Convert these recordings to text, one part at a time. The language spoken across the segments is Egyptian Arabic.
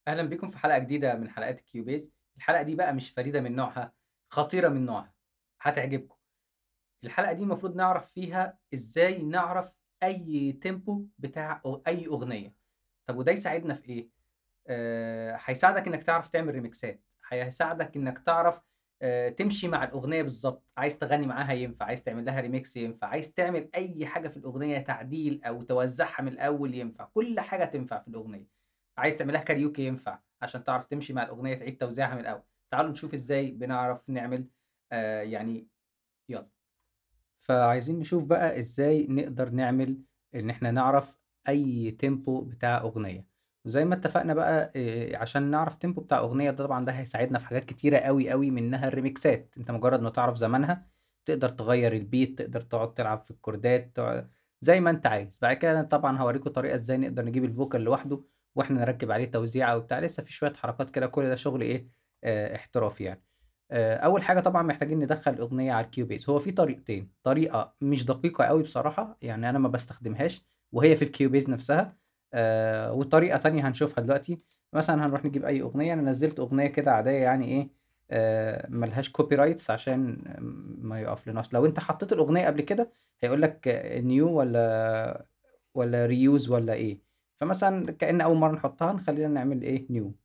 أهلا بيكم في حلقة جديدة من حلقات الكيوبيز الحلقة دي بقى مش فريدة من نوعها خطيرة من نوعها هتعجبكم الحلقة دي المفروض نعرف فيها إزاي نعرف أي تيمبو بتاع أو أي أغنية طب وده يساعدنا في إيه؟ آه، هيساعدك إنك تعرف تعمل ريميكسات هيساعدك إنك تعرف آه، تمشي مع الأغنية بالظبط عايز تغني معاها ينفع عايز تعمل لها ريميكس ينفع عايز تعمل أي حاجة في الأغنية تعديل أو توزعها من الأول ينفع كل حاجة تنفع في الأغنية عايز تعملها كاريوكي ينفع عشان تعرف تمشي مع الأغنية تعيد توزيعها من الأول تعالوا نشوف إزاي بنعرف نعمل آه يعني يلا فعايزين نشوف بقى إزاي نقدر نعمل إن إحنا نعرف أي تيمبو بتاع أغنية وزي ما اتفقنا بقى آه عشان نعرف تيمبو بتاع أغنية ده طبعا ده هيساعدنا في حاجات كتيرة قوي قوي منها الريميكسات أنت مجرد ما تعرف زمانها تقدر تغير البيت تقدر تقعد تلعب في الكوردات تقعد- زي ما انت عايز بعد كده طبعا هوريكم طريقة ازاي نقدر نجيب الفوكال لوحده واحنا نركب عليه توزيعه وبتاع لسه في شويه حركات كده كل ده شغل ايه آه احترافي يعني آه اول حاجه طبعا محتاجين ندخل الاغنيه على الكيوبيز هو في طريقتين طريقه مش دقيقه قوي بصراحه يعني انا ما بستخدمهاش وهي في الكيوبيز نفسها آه وطريقه تانية هنشوفها دلوقتي مثلا هنروح نجيب اي اغنيه انا نزلت اغنيه كده عاديه يعني ايه آه ملهاش كوبي رايتس عشان ما يقف لناش لو انت حطيت الاغنيه قبل كده هيقول لك نيو ولا ولا ريوز ولا ايه فمثلا كأن أول مرة نحطها نخلينا نعمل إيه نيو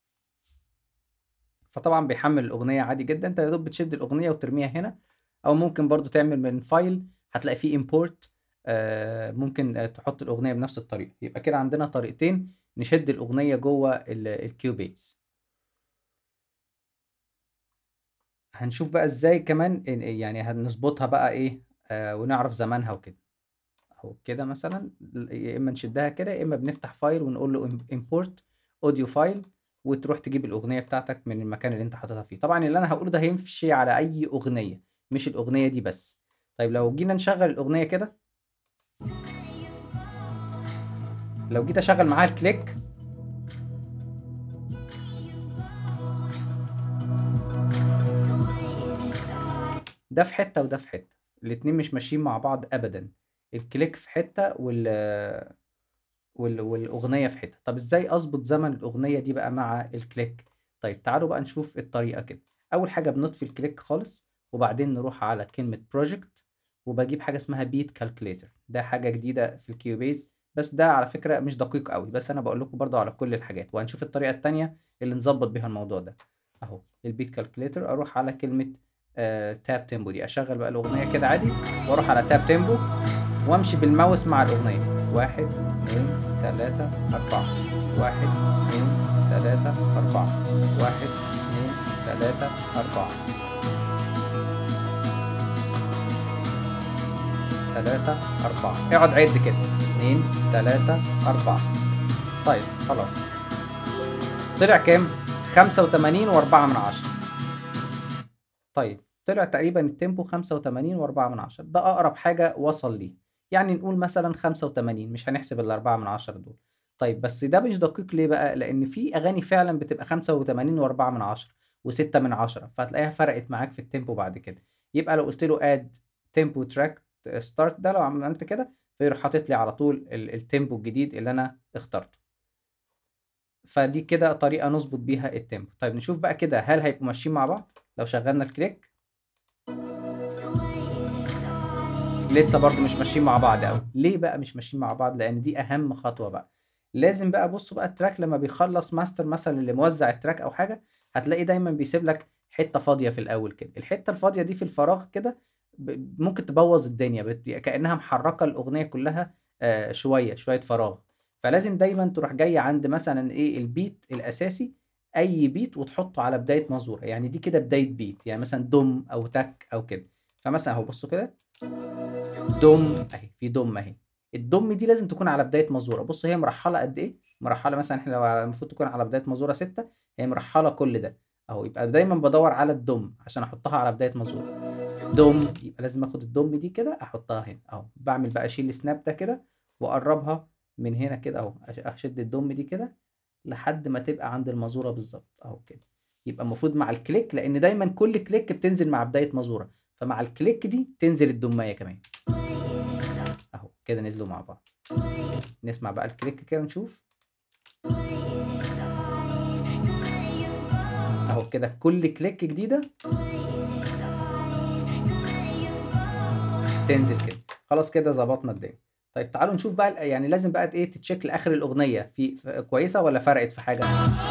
فطبعا بيحمل الأغنية عادي جدا أنت يا دوب بتشد الأغنية وترميها هنا أو ممكن برضو تعمل من فايل هتلاقي فيه import آه ممكن آه تحط الأغنية بنفس الطريقة يبقى كده عندنا طريقتين نشد الأغنية جوه الكيوبيز هنشوف بقى ازاي كمان إن- يعني هنظبطها بقى ايه آه ونعرف زمانها وكده اهو كده مثلا يا اما نشدها كده يا اما بنفتح فايل ونقول له import audio فايل وتروح تجيب الاغنيه بتاعتك من المكان اللي انت حاططها فيه طبعا اللي انا هقوله ده هيمشي على اي اغنيه مش الاغنيه دي بس طيب لو جينا نشغل الاغنيه كده لو جيت اشغل معاها الكليك ده في حته وده في حته الاتنين مش ماشيين مع بعض ابدا الكليك في حته وال وال... والاغنيه في حته طب ازاي اظبط زمن الاغنيه دي بقى مع الكليك طيب تعالوا بقى نشوف الطريقه كده اول حاجه بنطفي الكليك خالص وبعدين نروح على كلمه بروجكت وبجيب حاجه اسمها بيت كالكوليتر ده حاجه جديده في الكيوبيز بس ده على فكره مش دقيق قوي بس انا بقول لكم برضو على كل الحاجات وهنشوف الطريقه التانية اللي نظبط بيها الموضوع ده اهو البيت كالكوليتر اروح على كلمه آه تاب تيمبو دي اشغل بقى الاغنيه كده عادي واروح على تاب تيمبو وامشي بالماوس مع الاغنيه واحد اتنين تلاتة أربعة واحد اتنين تلاتة أربعة واحد اتنين تلاتة أربعة تلاتة أربعة اقعد عد كده اتنين تلاتة أربعة طيب خلاص طلع كام؟ خمسة وتمانين وأربعة من عشرة طيب طلع تقريبا التيمبو خمسة وتمانين وأربعة من عشرة ده أقرب حاجة وصل ليه يعني نقول مثلا خمسة وتمانين مش هنحسب الأربعة من عشرة دول طيب بس ده مش دقيق ليه بقى لأن في أغاني فعلا بتبقى خمسة وتمانين وأربعة من عشرة وستة من عشرة فهتلاقيها فرقت معاك في التيمبو بعد كده يبقى لو قلت له اد تيمبو تراك ستارت ده لو عملت كده فيروح حاطط لي على طول ال- التيمبو الجديد اللي أنا اخترته فدي كده طريقة نظبط بيها التيمبو طيب نشوف بقى كده هل هيبقوا ماشيين مع بعض لو شغلنا الكليك لسه برضو مش ماشيين مع بعض قوي ليه بقى مش ماشيين مع بعض لان دي اهم خطوه بقى لازم بقى بصوا بقى التراك لما بيخلص ماستر مثلا اللي موزع التراك او حاجه هتلاقي دايما بيسيب لك حته فاضيه في الاول كده الحته الفاضيه دي في الفراغ كده ب- ممكن تبوظ الدنيا بت- كانها محركه الاغنيه كلها آه، شويه شويه فراغ فلازم دايما تروح جاي عند مثلا ايه البيت الاساسي اي بيت وتحطه على بدايه مزوره يعني دي كده بدايه بيت يعني مثلا دم او تك او كده فمثلا اهو بصوا كده دم اهي في دم اهي الدم دي لازم تكون على بدايه مزوره بص هي مرحله قد ايه مرحله مثلا احنا لو المفروض تكون على بدايه مزوره ستة هي مرحله كل ده اهو يبقى دايما بدور على الدم عشان احطها على بدايه مزوره دم يبقى لازم اخد الدم دي كده احطها هنا اهو بعمل بقى اشيل السناب ده كده واقربها من هنا كده اهو أش- اشد الدم دي كده لحد ما تبقى عند المزوره بالظبط اهو كده يبقى المفروض مع الكليك لان دايما كل كليك بتنزل مع بدايه مزوره فمع الكليك دي تنزل الدمايه كمان اهو كده نزلوا مع بعض نسمع بقى الكليك كده نشوف كده كل كليك جديده تنزل كده خلاص كده ظبطنا الدنيا طيب تعالوا نشوف بقى يعني لازم بقى ايه تتشيك لاخر الاغنيه في في- كويسه ولا فرقت في حاجه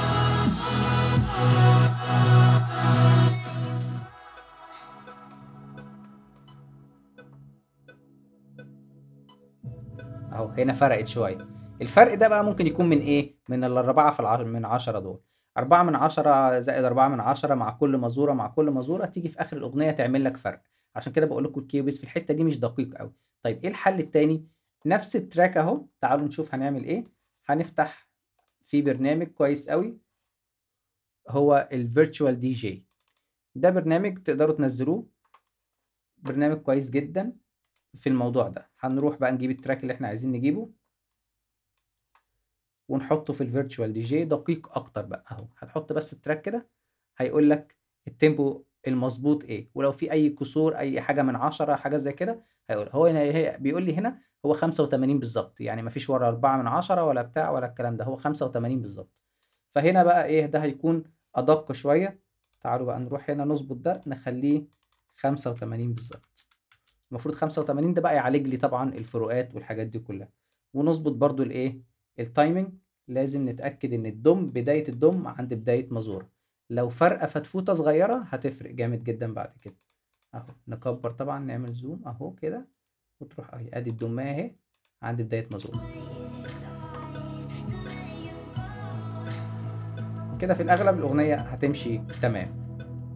اهو هنا فرقت شويه الفرق ده بقى ممكن يكون من ايه من الاربعه في العشر من عشرة دول أربعة من عشرة زائد أربعة من عشرة مع كل مزورة مع كل مزورة تيجي في آخر الأغنية تعمل لك فرق عشان كده بقول لكم الكيوبيس في الحتة دي مش دقيق قوي طيب إيه الحل التاني نفس التراك أهو تعالوا نشوف هنعمل إيه هنفتح في برنامج كويس قوي هو الفيرتشوال دي جي ده برنامج تقدروا تنزلوه برنامج كويس جدا في الموضوع ده هنروح بقى نجيب التراك اللي احنا عايزين نجيبه ونحطه في الفيرتشوال دي جي دقيق اكتر بقى اهو هتحط بس التراك كده هيقول لك التيمبو المظبوط ايه ولو في اي كسور اي حاجه من عشرة حاجه زي كده هيقول هو هنا هي بيقول لي هنا هو 85 بالظبط يعني مفيش ورا 4 من عشرة ولا بتاع ولا الكلام ده هو 85 بالظبط فهنا بقى ايه ده هيكون ادق شويه تعالوا بقى نروح هنا نظبط ده نخليه 85 بالظبط المفروض 85 ده بقى يعالج لي طبعا الفروقات والحاجات دي كلها ونظبط برضو الايه التايمنج لازم نتأكد ان الدم بداية الدم عند بداية مزورة لو فرقة فتفوتة صغيرة هتفرق جامد جدا بعد كده اهو نكبر طبعا نعمل زوم اهو كده وتروح اهي ادي الدماية اهي عند بداية مزورة كده في الاغلب الاغنية هتمشي تمام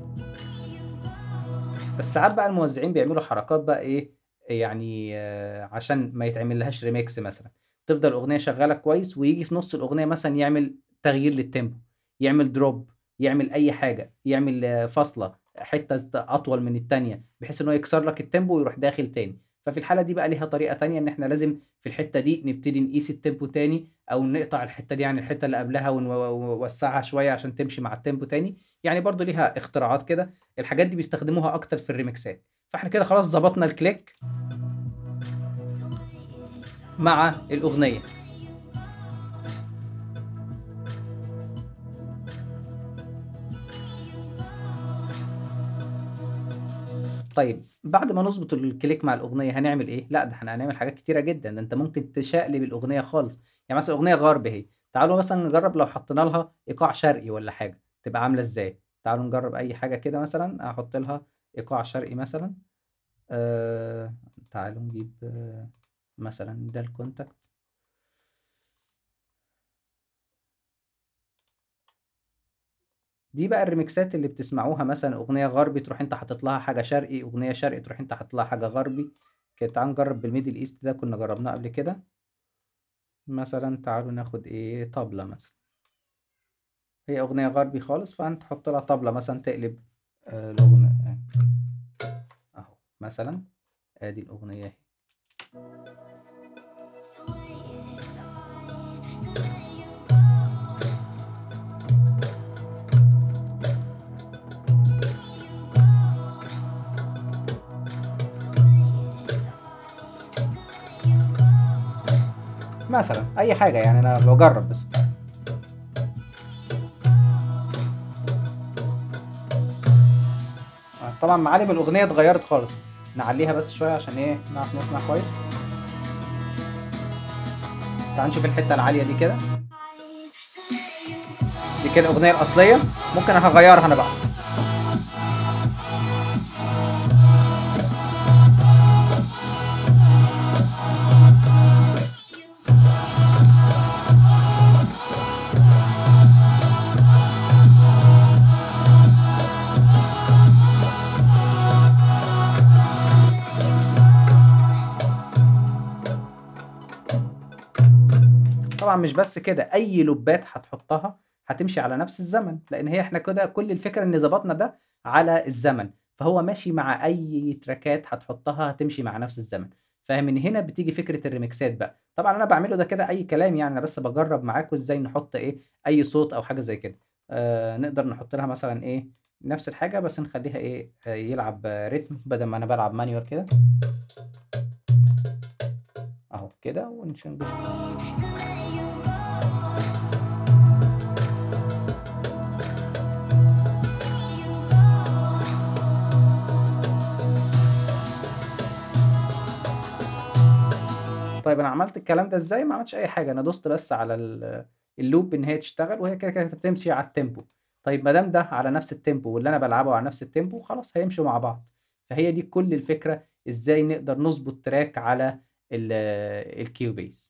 بس ساعات بقى الموزعين بيعملوا حركات بقى ايه يعني آه، عشان ما يتعمل لهاش ريميكس مثلا تفضل الاغنيه شغاله كويس ويجي في نص الاغنيه مثلا يعمل تغيير للتيمبو يعمل دروب يعمل اي حاجه يعمل آه، فاصله حته اطول من التانية بحيث ان هو يكسر لك التيمبو ويروح داخل تاني ففي الحاله دي بقى ليها طريقه تانية ان احنا لازم في الحته دي نبتدي نقيس التيمبو تاني او نقطع الحته دي عن الحته اللي قبلها ونوسعها شويه عشان تمشي مع التيمبو تاني يعني برضو ليها اختراعات كده الحاجات دي بيستخدموها اكتر في الريمكسات فاحنا كده خلاص ظبطنا الكليك مع الاغنيه طيب بعد ما نظبط الكليك مع الاغنيه هنعمل ايه لا ده احنا هنعمل حاجات كتيره جدا ده انت ممكن تشقلب الاغنيه خالص يعني مثلا اغنيه غرب اهي تعالوا مثلا نجرب لو حطينا لها ايقاع شرقي ولا حاجه تبقى عامله ازاي تعالوا نجرب اي حاجه كده مثلا احط لها ايقاع شرقي مثلا آه تعالوا نجيب آه مثلا ده الكونتاكت دي بقى الريمكسات اللي بتسمعوها مثلا اغنيه غربي تروح انت حاطط لها حاجه شرقي اغنيه شرقي تروح انت حاطط لها حاجه غربي كده تعال نجرب بالميدل ايست ده كنا جربناه قبل كده مثلا تعالوا ناخد ايه طبلة مثلا هي اغنيه غربي خالص فانت تحط لها طبلة مثلا تقلب آه الاغنيه اهو مثلا ادي الاغنيه اهي مثلا اي حاجه يعني انا بجرب بس آه، طبعا معالم الاغنيه اتغيرت خالص نعليها بس شويه عشان ايه نعرف نسمع كويس تعال نشوف الحته العاليه دي كده دي كده الاغنيه الاصليه ممكن هغيرها انا بقى طبعا مش بس كده اي لوبات هتحطها هتمشي على نفس الزمن لان هي احنا كده كل الفكره ان ظبطنا ده على الزمن فهو ماشي مع اي تراكات هتحطها هتمشي مع نفس الزمن فمن هنا بتيجي فكره الريمكسات بقى طبعا انا بعمله ده كده اي كلام يعني انا بس بجرب معاكم ازاي نحط ايه اي صوت او حاجه زي كده آه نقدر نحط لها مثلا ايه نفس الحاجه بس نخليها ايه آه يلعب آه، ريتم بدل ما انا بلعب مانيوال كده اهو كده ونشنجش طيب أنا عملت الكلام ده إزاي؟ ما عملتش أي حاجة، أنا دوست بس على ال الloop إن هي تشتغل وهي كده، كده بتمشي على الtempo طيب ما دام ده على نفس الtempo واللي أنا بالعبه على نفس الtempo خلاص هيمشوا مع بعض، فهي دي كل الفكرة إزاي نقدر نضبط track على ال الCubase.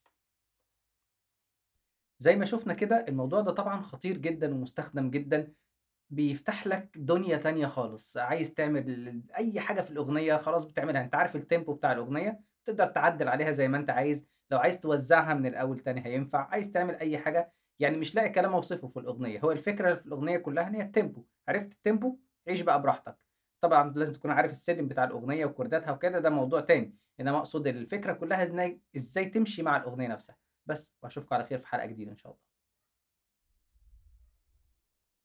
زي ما شُفنا كده الموضوع ده طبعًا خطير جدًا ومستخدم جدًا، بيفتح لك دنيا تانية خالص، عايز تعمل أي حاجة في الأغنية خلاص بتعملها، أنت عارف الtempo بتاع الأغنية، تقدر تعدّل عليها زي ما أنت عايز، لو عايز توزّعها من الأول تاني هينفع، عايز تعمل أي حاجة، يعني مش لاقي كلام أوصفه في الأغنية، هو الفكرة في الأغنية كلّها إن هي الtempo عرفت الtempo عيش بقى براحتك، طبعًا لازم تكون عارف السلِّم بتاع الأغنية وكورداتها وكده ده موضوع تاني، إنما أقصد الفكرة كلّها إن هي إزاي تمشي مع الأغنية نفسها، بس وأشوفكم على خير في حلقة جديدة إن شاء الله.